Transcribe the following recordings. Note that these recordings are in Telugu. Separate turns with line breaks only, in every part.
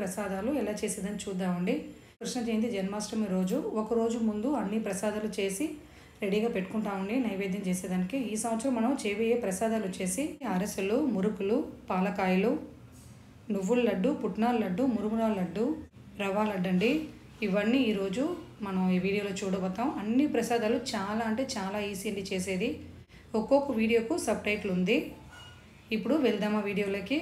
ప్రసాదాలు ఎలా చేసేదని చూద్దామండి కృష్ణ జయంతి జన్మాష్టమి రోజు ఒక రోజు ముందు అన్ని ప్రసాదాలు చేసి రెడీగా పెట్టుకుంటామండి నైవేద్యం చేసేదానికి ఈ సంవత్సరం మనం చేయబోయే ప్రసాదాలు వచ్చేసి అరసెలు మురుకులు పాలకాయలు నువ్వుల లడ్డు పుట్నాల లడ్డు మురుగునాల లడ్డు రవ్వ లడ్డు అండి ఇవన్నీ ఈరోజు మనం ఈ వీడియోలో చూడబోతాం అన్ని ప్రసాదాలు చాలా అంటే చాలా ఈజీ అండి చేసేది ఒక్కొక్క వీడియోకు సబ్ టైటిల్ ఉంది ఇప్పుడు వెళ్దామా వీడియోలోకి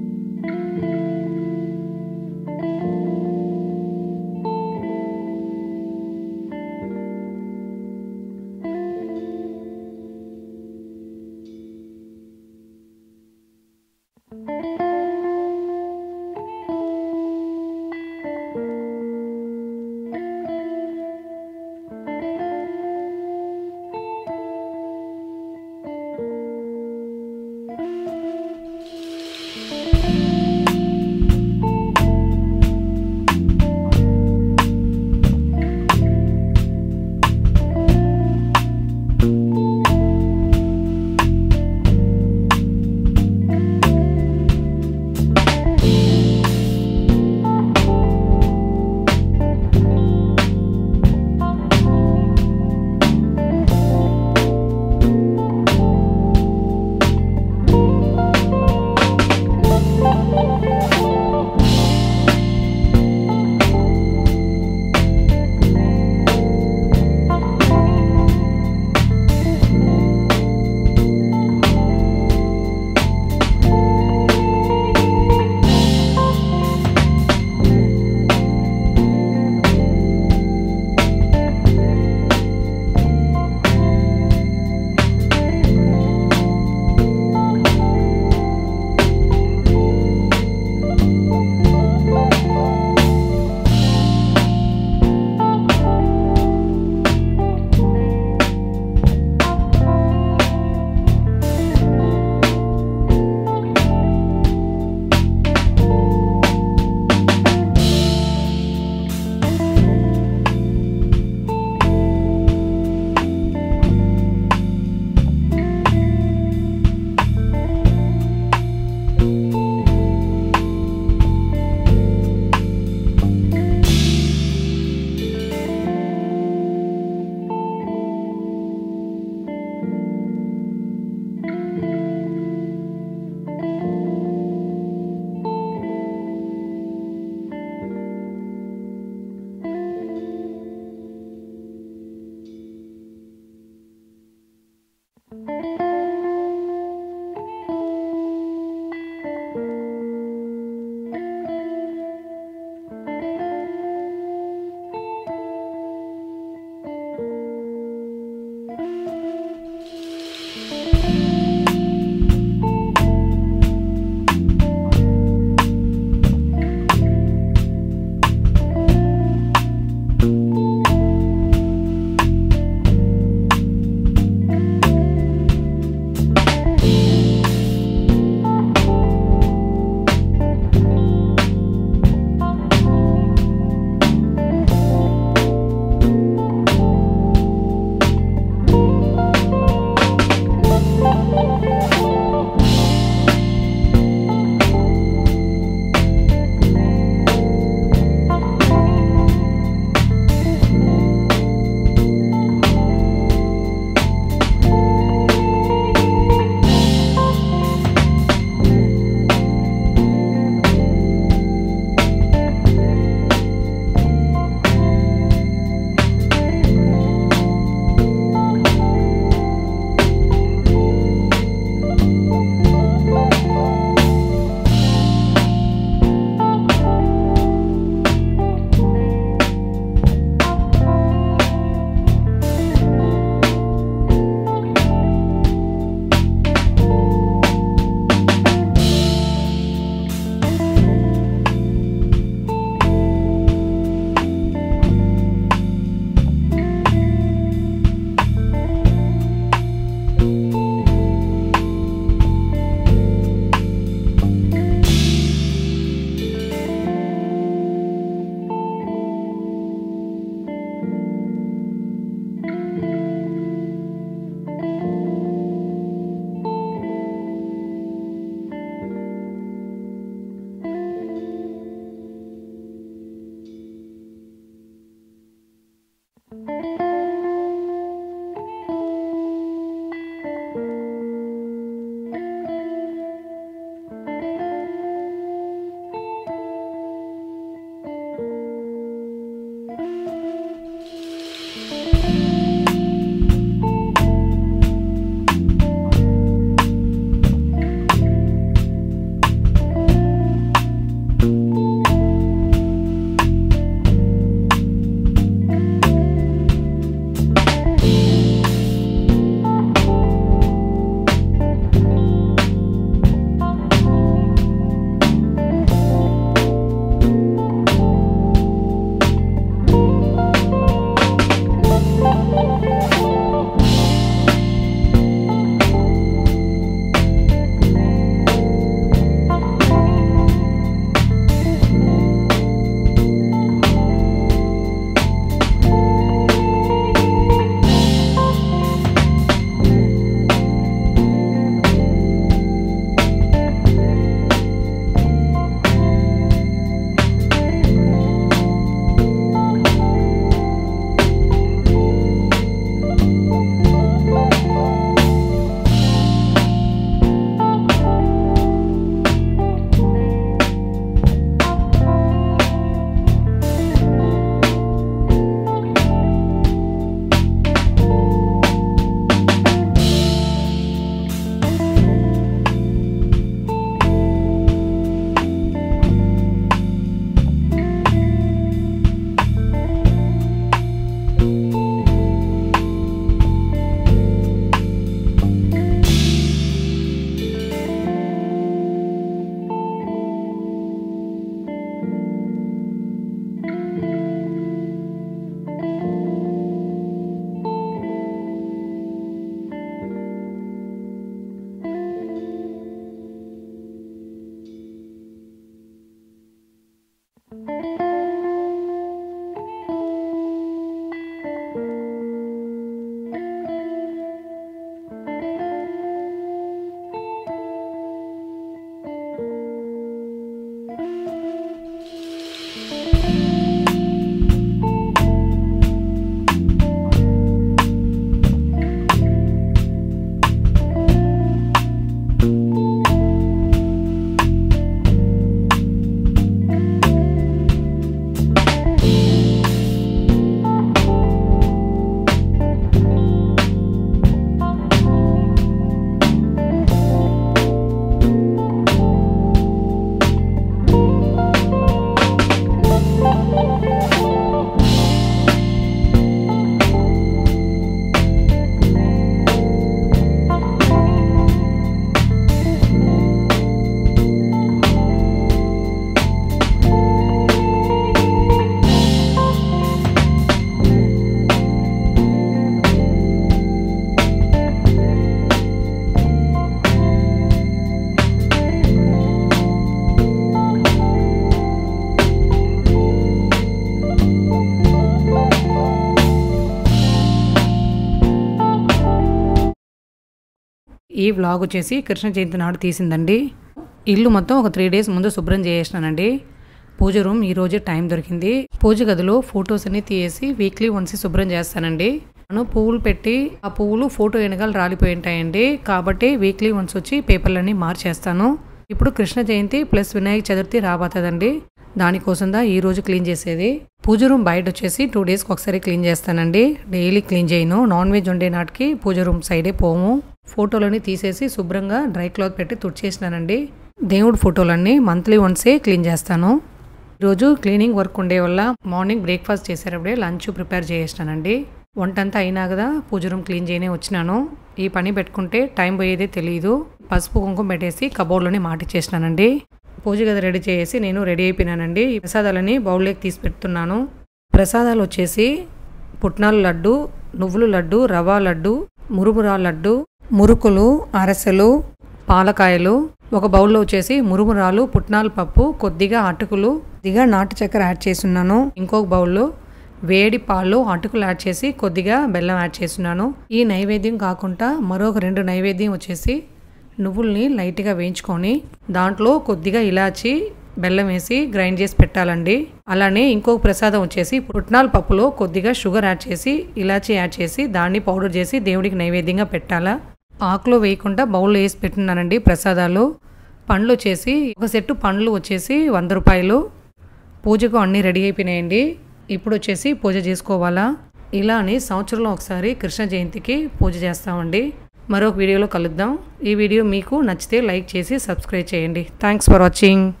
ఈ వ్లాగ్ వచ్చేసి కృష్ణ జయంతి నాడు తీసిందండి ఇల్లు మొత్తం ఒక త్రీ డేస్ ముందు శుభ్రం చేసేసినానండి పూజ రూమ్ ఈ రోజే టైం దొరికింది పూజ గదిలో ఫొటోస్ అన్ని తీసి వీక్లీ వన్స్ శుభ్రం చేస్తానండి నేను పువ్వులు పెట్టి ఆ పువ్వులు ఫోటో వెనకాల రాలిపోయి ఉంటాయండి కాబట్టి వీక్లీ వన్స్ వచ్చి పేపర్లన్నీ మార్చేస్తాను ఇప్పుడు కృష్ణ జయంతి ప్లస్ వినాయక చతుర్థి రాబోతుందండి దానికోసందా ఈ రోజు క్లీన్ చేసేది పూజ రూమ్ బయట వచ్చేసి టూ డేస్కి ఒకసారి క్లీన్ చేస్తానండి డైలీ క్లీన్ చేయను నాన్ వెజ్ వండే నాటికి పూజ రూమ్ సైడే పోము ఫోటోలని తీసేసి శుభ్రంగా డ్రై క్లాత్ పెట్టి తుడిచేసినానండి దేవుడి ఫోటోలన్నీ మంత్లీ వన్సే క్లీన్ చేస్తాను ఈరోజు క్లీనింగ్ వర్క్ ఉండే వల్ల మార్నింగ్ బ్రేక్ఫాస్ట్ చేసేటప్పుడే లంచ్ ప్రిపేర్ చేసేసినానండి వంట అంతా అయినా కదా పూజ రూమ్ క్లీన్ చేయనే వచ్చినాను ఈ పని పెట్టుకుంటే టైం పోయేదే తెలియదు పసుపు కుంకుమ పెట్టేసి కబోర్డ్లోనే మాటిచ్చేసినానండి పూజ గది రెడీ చేసి నేను రెడీ అయిపోయినానండి ఈ ప్రసాదాలని బౌల్లోకి తీసి పెడుతున్నాను ప్రసాదాలు వచ్చేసి పుట్నాల లడ్డు నువ్వుల లడ్డు రవా లడ్డు మురుమురా లడ్డు మురుకులు అరసెలు పాలకాయలు ఒక బౌల్లో వచ్చేసి మురుమురాలు పుట్నాల పప్పు కొద్దిగా అటుకులు కొద్దిగా నాటు చక్కెర యాడ్ చేస్తున్నాను ఇంకొక బౌల్లో వేడి పాలు అటుకులు యాడ్ చేసి కొద్దిగా బెల్లం యాడ్ చేస్తున్నాను ఈ నైవేద్యం కాకుండా మరొక రెండు నైవేద్యం వచ్చేసి నువ్వుల్ని లైట్గా వేయించుకొని దాంట్లో కొద్దిగా ఇలాచి బెల్లం వేసి గ్రైండ్ చేసి పెట్టాలండి అలానే ఇంకొక ప్రసాదం వచ్చేసి పుట్నాల పప్పులో కొద్దిగా షుగర్ యాడ్ చేసి ఇలాచి యాడ్ చేసి దాన్ని పౌడర్ చేసి దేవుడికి నైవేద్యంగా పెట్టాలా ఆకులో వేయకుండా బౌల్లో వేసి పెట్టినానండి ప్రసాదాలు పండ్లు వచ్చేసి ఒక సెట్టు పండ్లు వచ్చేసి వంద రూపాయలు పూజకు అన్నీ రెడీ అయిపోయినాయండి ఇప్పుడు వచ్చేసి పూజ చేసుకోవాలా ఇలా అని సంవత్సరంలో ఒకసారి కృష్ణ జయంతికి పూజ చేస్తామండి మరొక వీడియోలో కలుద్దాం ఈ వీడియో మీకు నచ్చితే లైక్ చేసి సబ్స్క్రైబ్ చేయండి థ్యాంక్స్ ఫర్ వాచింగ్